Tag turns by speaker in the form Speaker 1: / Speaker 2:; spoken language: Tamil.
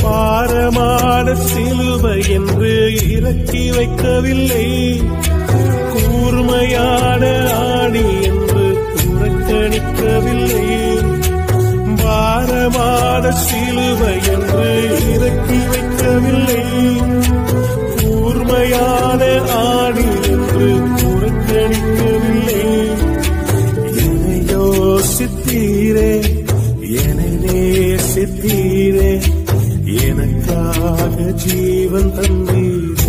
Speaker 1: பாரமான சிலுவை என்று இறக்கி வைக்கவில்லை கூர்மையான ஆணி என்று புறக்கணிக்கவில்லை பாரமான சிலுவை என்று இறக்கி வைக்கவில்லை கூர்மையான ஆணி என்று புறக்கணிக்கவில்லை என்னை யோசித்தீரே என்னை நேசித்தீரே எனக்காக ஜீவன் தந்தீரே